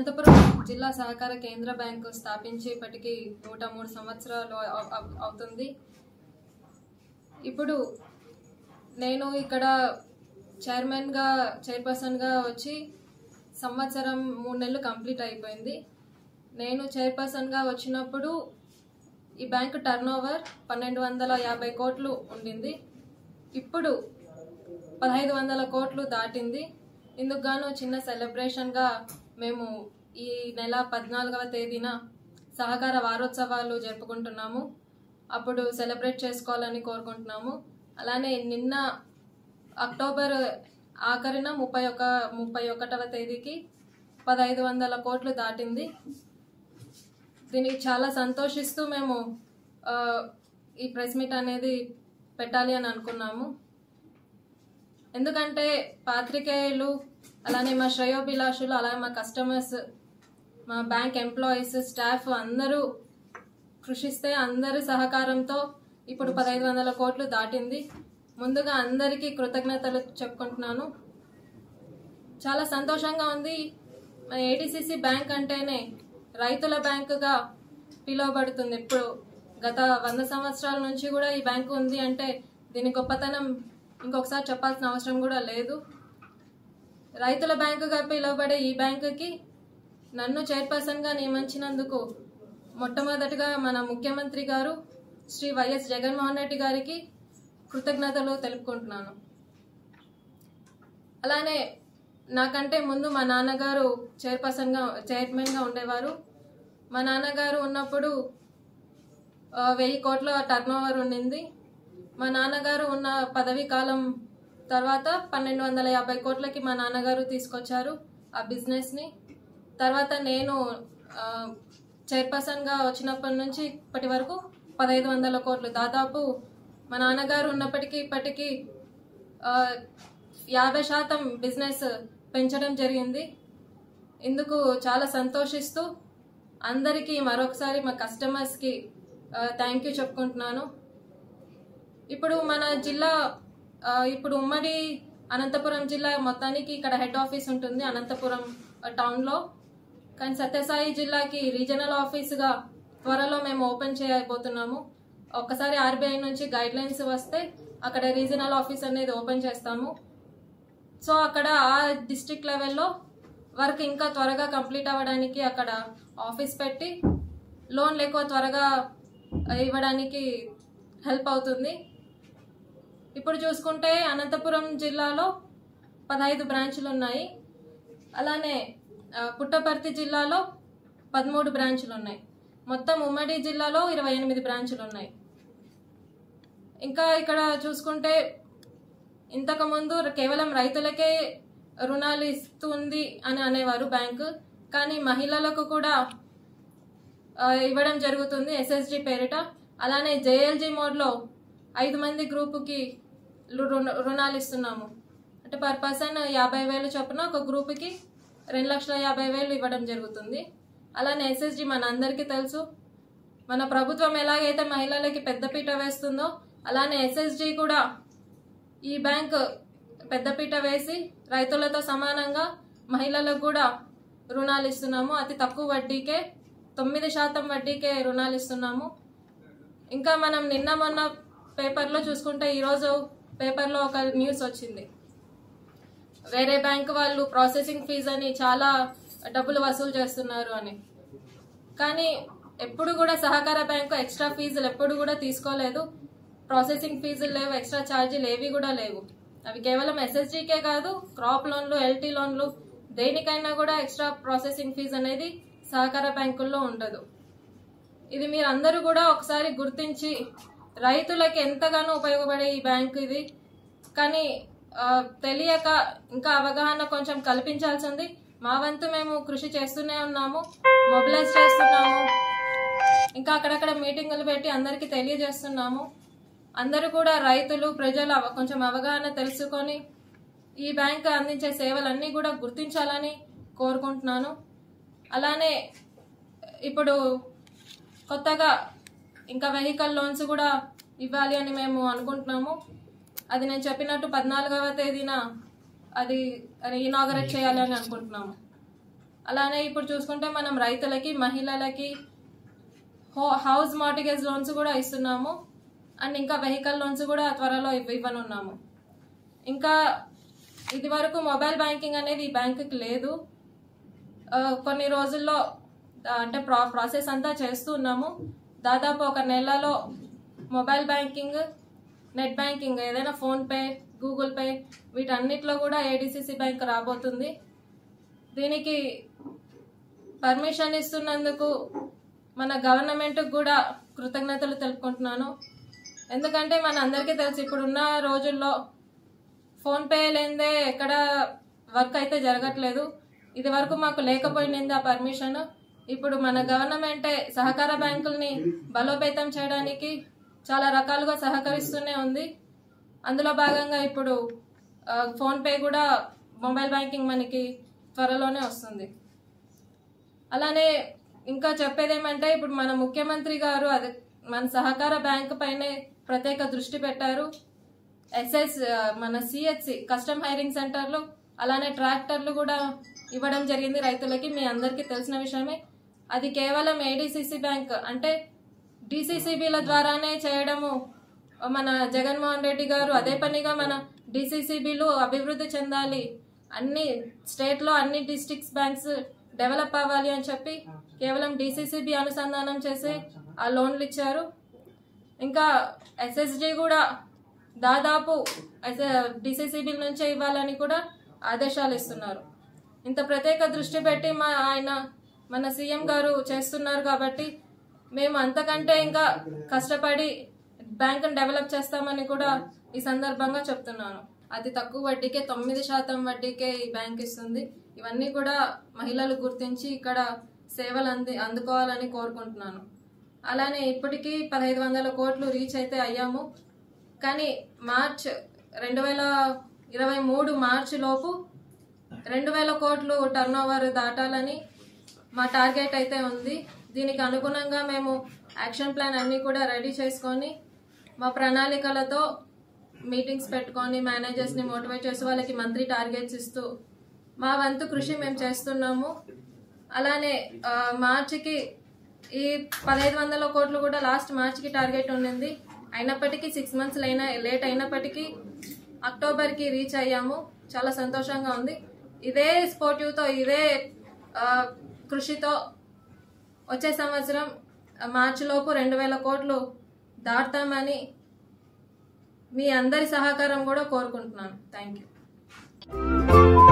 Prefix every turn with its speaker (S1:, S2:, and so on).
S1: అనంతపురం జిల్లా సహకార కేంద్ర బ్యాంకు స్థాపించి ఇప్పటికి నూట మూడు సంవత్సరాలు అవ్- అవ్- అవుతుంది ఇప్పుడు నేను ఇక్కడ చైర్మన్గా చైర్పర్సన్గా వచ్చి సంవత్సరం మూడు నెలలు కంప్లీట్ అయిపోయింది నేను చైర్పర్సన్గా వచ్చినప్పుడు ఈ బ్యాంకు టర్న్ ఓవర్ పన్నెండు వందల యాభై కోట్లు ఉండింది ఇప్పుడు పదహైదు వందల కోట్లు దాటింది ఇందుకు గాను చిన్న సెలబ్రేషన్గా మేము ఈ నెల పద్నాలుగవ తేదీన సహకార వారోత్సవాలు జరుపుకుంటున్నాము అప్పుడు సెలబ్రేట్ చేసుకోవాలని కోరుకుంటున్నాము అలానే నిన్న అక్టోబర్ ఆఖరిన ముప్పై ఒక ముప్పై ఒకటవ తేదీకి పదహైదు వందల కోట్లు దాటింది దీనికి చాలా సంతోషిస్తూ మేము ఆ, ఈ ప్రెస్ మీట్ అనేది పెట్టాలి అని అనుకున్నాము ఎందుకంటే పాత్రికేయులు అలానే మా శ్రేయోభిలాషులు అలానే మా కస్టమర్స్ మా బ్యాంక్ ఎంప్లాయీస్ స్టాఫ్ అందరూ కృషిస్తే అందరి సహకారంతో ఇప్పుడు పదహైదు వందల కోట్లు దాటింది ముందుగా అందరికీ కృతజ్ఞతలు చెప్పుకుంటున్నాను చాలా సంతోషంగా ఉంది మన ఏటీసీసీ బ్యాంక్ అంటేనే రైతుల బ్యాంకుగా పిలువబడుతుంది ఇప్పుడు గత వంద సంవత్సరాల నుంచి కూడా ఈ బ్యాంకు ఉంది అంటే దీని గొప్పతనం ఇంకొకసారి చెప్పాల్సిన అవసరం కూడా లేదు రైతుల బ్యాంకుగా పిలువబడే ఈ బ్యాంకుకి నన్ను చైర్పర్సన్గా నియమించినందుకు మొట్టమొదటిగా మన ముఖ్యమంత్రి గారు శ్రీ వైఎస్ జగన్మోహన్ రెడ్డి గారికి కృతజ్ఞతలు తెలుపుకుంటున్నాను అలానే నాకంటే ముందు మా నాన్నగారు చైర్పర్సన్గా చైర్మన్గా ఉండేవారు మా నాన్నగారు ఉన్నప్పుడు ఆ, వెయ్యి కోట్ల టర్న్ ఓవర్ ఉండింది మా నాన్నగారు ఉన్న పదవీ కాలం తర్వాత పన్నెండు వందల యాభై కోట్లకి మా నాన్నగారు తీసుకొచ్చారు ఆ బిజినెస్ని తర్వాత నేను ఆ, చైర్పర్సన్గా వచ్చినప్పటి నుంచి ఇప్పటి వరకు పదహైదు వందల కోట్లు దాదాపు మా నాన్నగారు ఉన్నప్పటికీ ఇప్పటికీ ఆ, యాభై శాతం బిజినెస్ పెంచడం జరిగింది ఇందుకు చాలా సంతోషిస్తూ అందరికీ మరొకసారి మా కస్టమర్స్కి థ్యాంక్ యూ చెప్పుకుంటున్నాను ఇప్పుడు మన జిల్లా ఆ, ఇప్పుడు ఉమ్మడి అనంతపురం జిల్లా మొత్తానికి ఇక్కడ హెడ్ ఆఫీస్ ఉంటుంది అనంతపురం ఆ, టౌన్లో కానీ సత్యసాయి జిల్లాకి రీజనల్ ఆఫీసుగా త్వరలో మేము ఓపెన్ చేయబోతున్నాము ఒక్కసారి ఆర్బీఐ నుంచి గైడ్ లైన్స్ వస్తే అక్కడ రీజనల్ ఆఫీస్ అనేది ఓపెన్ చేస్తాము సో అక్కడ ఆ డిస్ట్రిక్ట్ లెవెల్లో వర్క్ ఇంకా త్వరగా కంప్లీట్ అవ్వడానికి అక్కడ ఆఫీస్ పెట్టి లోన్లు ఎక్కువ త్వరగా ఇవ్వడానికి హెల్ప్ అవుతుంది ఇప్పుడు చూసుకుంటే అనంతపురం జిల్లాలో పదహైదు బ్రాంచులు ఉన్నాయి అలానే ఆ, పుట్టపర్తి జిల్లాలో పదమూడు బ్రాంచులు ఉన్నాయి మొత్తం ఉమ్మడి జిల్లాలో ఇరవై ఎనిమిది బ్రాంచులు ఉన్నాయి ఇంకా ఇక్కడ చూసుకుంటే ఇంతకుముందు కేవలం రైతులకే రుణాలు ఇస్తుంది అని అనేవారు బ్యాంకు కానీ మహిళలకు కూడా ఆ, ఇవ్వడం జరుగుతుంది ఎస్ఎస్జి పేరిట అలానే జేఎల్జీ మోడ్లో ఐదు మంది గ్రూపుకి లు- రుణ- రుణాలు ఇస్తున్నాము అంటే పర్ పర్సన్ యాభై వేలు చొప్పున ఒక గ్రూపుకి రెండు లక్షల యాభై వేలు ఇవ్వడం జరుగుతుంది అలానే ఎస్ఎస్జి మన అందరికీ తెలుసు మన ప్రభుత్వం ఎలాగైతే మహిళలకి పెద్దపీట వేస్తుందో అలానే ఎస్ఎస్జి కూడా ఈ బ్యాంక్ పెద్దపీట వేసి రైతులతో సమానంగా మహిళలకు కూడా రుణాలు ఇస్తున్నాము అతి తక్కువ వడ్డీకే తొమ్మిది శాతం వడ్డీకే రుణాలు ఇస్తున్నాము ఇంకా మనం నిన్న మొన్న పేపర్లో చూసుకుంటే ఈరోజు పేపర్లో ఒక న్యూస్ వచ్చింది వేరే బ్యాంక్ వాళ్ళు ప్రాసెసింగ్ ఫీజు అని చాలా డబ్బులు వసూలు చేస్తున్నారు అని కానీ ఎప్పుడు కూడా సహకార బ్యాంకు ఎక్స్ట్రా ఫీజులు ఎప్పుడు కూడా తీసుకోలేదు ప్రాసెసింగ్ ఫీజులు లేవు ఎక్స్ట్రా ఛార్జీలు ఏవి కూడా లేవు అవి కేవలం ఎస్ఎస్జీకే కాదు క్రాప్ లోన్లు ఎల్టీ లోన్లు దేనికైనా కూడా ఎక్స్ట్రా ప్రాసెసింగ్ ఫీజు అనేది సహకార బ్యాంకుల్లో ఉండదు ఇది మీరు అందరూ కూడా ఒకసారి గుర్తించి రైతులకి ఎంతగానో ఉపయోగపడే ఈ బ్యాంకు ఇది కానీ ఆ, తెలియక ఇంకా అవగాహన కొంచెం కల్పించాల్సి ఉంది మా వంతు మేము కృషి చేస్తూనే ఉన్నాము మొబిలైజ్ చేస్తున్నాము ఇంకా అక్కడక్కడ మీటింగులు పెట్టి అందరికీ తెలియజేస్తున్నాము అందరూ కూడా రైతులు ప్రజలు అవ- కొంచెం అవగాహన తెలుసుకొని ఈ బ్యాంక్ అందించే సేవలన్నీ కూడా గుర్తించాలని కోరుకుంటున్నాను అలానే ఇప్పుడు కొత్తగా ఇంకా వెహికల్ లోన్స్ కూడా ఇవ్వాలి అని మేము అనుకుంటున్నాము అది నేను చెప్పినట్టు పద్నాలుగవ తేదీన అది ఇనాగరేట్ చేయాలి అని అనుకుంటున్నాము అలానే ఇప్పుడు చూసుకుంటే మనం రైతులకి మహిళలకి హో హౌస్ మార్టిగేజ్ లోన్స్ కూడా ఇస్తున్నాము అండ్ ఇంకా వెహికల్ లోన్స్ కూడా త్వరలో ఇవ్వ ఇవ్వనున్నాము ఇంకా ఇది వరకు మొబైల్ బ్యాంకింగ్ అనేది ఈ బ్యాంకుకి లేదు ఆ, కొన్ని రోజుల్లో ఆ, అంటే ప్రా ప్రాసెస్ అంతా చేస్తూ ఉన్నాము దాదాపు ఒక నెలలో మొబైల్ బ్యాంకింగ్ నెట్ బ్యాంకింగ్ ఏదైనా ఫోన్పే గూగుల్ పే వీటన్నిటిలో కూడా ఏడిసిసి బ్యాంక్ రాబోతుంది దీనికి పర్మిషన్ ఇస్తున్నందుకు మన గవర్నమెంట్ కూడా కృతజ్ఞతలు తెలుపుకుంటున్నాను ఎందుకంటే మన అందరికీ తెలుసు ఇప్పుడున్న రోజుల్లో ఫోన్పే లేదే ఎక్కడ వర్క్ అయితే జరగట్లేదు ఇది వరకు మాకు లేకపోయింది ఆ పర్మిషన్ ఇప్పుడు మన గవర్నమెంటే సహకార బ్యాంకుల్ని బలోపేతం చేయడానికి చాలా రకాలుగా సహకరిస్తూనే ఉంది అందులో భాగంగా ఇప్పుడు ఆ, ఫోన్పే కూడా మొబైల్ బ్యాంకింగ్ మనకి త్వరలోనే వస్తుంది అలానే ఇంకా చెప్పేది ఏమంటే ఇప్పుడు మన ముఖ్యమంత్రి గారు అది మన సహకార బ్యాంక్ పైనే ప్రత్యేక దృష్టి పెట్టారు ఎస్ఎస్ మన సిహెచ్సి కస్టమ్ హైరింగ్ సెంటర్లు అలానే ట్రాక్టర్లు కూడా ఇవ్వడం జరిగింది రైతులకి మీ అందరికీ తెలిసిన విషయమే అది కేవలం ఏడిసిసి బ్యాంక్ అంటే డిసిసిబిల ద్వారానే చేయడము మన జగన్మోహన్ రెడ్డి గారు అదే పనిగా మన డిసిసిబిలు అభివృద్ధి చెందాలి అన్ని స్టేట్లో అన్ని డిస్ట్రిక్ట్స్ బ్యాంక్స్ డెవలప్ అవ్వాలి అని చెప్పి కేవలం డిసిసిబి అనుసంధానం చేసి ఆ లోన్లు ఇచ్చారు ఇంకా ఎస్ఎస్జి కూడా దాదాపు డిసిసిబి నుంచే ఇవ్వాలని కూడా ఆదేశాలు ఇస్తున్నారు ఇంత ప్రత్యేక దృష్టి పెట్టి మా ఆయన మన సీఎం గారు చేస్తున్నారు కాబట్టి మేము అంతకంటే ఇంకా కష్టపడి బ్యాంకును డెవలప్ చేస్తామని కూడా ఈ సందర్భంగా చెప్తున్నాను అతి తక్కువ వడ్డీకే తొమ్మిది శాతం వడ్డీకే ఈ బ్యాంక్ ఇస్తుంది ఇవన్నీ కూడా మహిళలు గుర్తించి ఇక్కడ సేవలు అంది అందుకోవాలని కోరుకుంటున్నాను అలానే ఇప్పటికీ పదహైదు వందల కోట్లు రీచ్ అయితే అయ్యాము కానీ మార్చ్ రెండు వేల ఇరవై మూడు మార్చి లోపు రెండు వేల కోట్లు టర్న్ ఓవర్ దాటాలని మా టార్గెట్ అయితే ఉంది దీనికి అనుగుణంగా మేము యాక్షన్ ప్లాన్ అన్నీ కూడా రెడీ చేసుకొని మా ప్రణాళికలతో మీటింగ్స్ పెట్టుకొని మేనేజర్స్ని మోటివేట్ చేసి వాళ్ళకి మంత్లీ టార్గెట్స్ ఇస్తూ మా వంతు కృషి మేము చేస్తున్నాము అలానే ఆ, మార్చికి ఈ పదహైదు వందల కోట్లు కూడా లాస్ట్ మార్చికి టార్గెట్ ఉండింది అయినప్పటికీ సిక్స్ మంత్స్ అయినా లేట్ అయినప్పటికీ అక్టోబర్కి రీచ్ అయ్యాము చాలా సంతోషంగా ఉంది ఇదే స్పోర్టివ్తో ఇదే ఆ, కృషితో వచ్చే సంవత్సరం ఆ, మార్చిలోపు రెండు వేల కోట్లు దాటుతామని మీ అందరి సహకారం కూడా కోరుకుంటున్నాను థ్యాంక్ యూ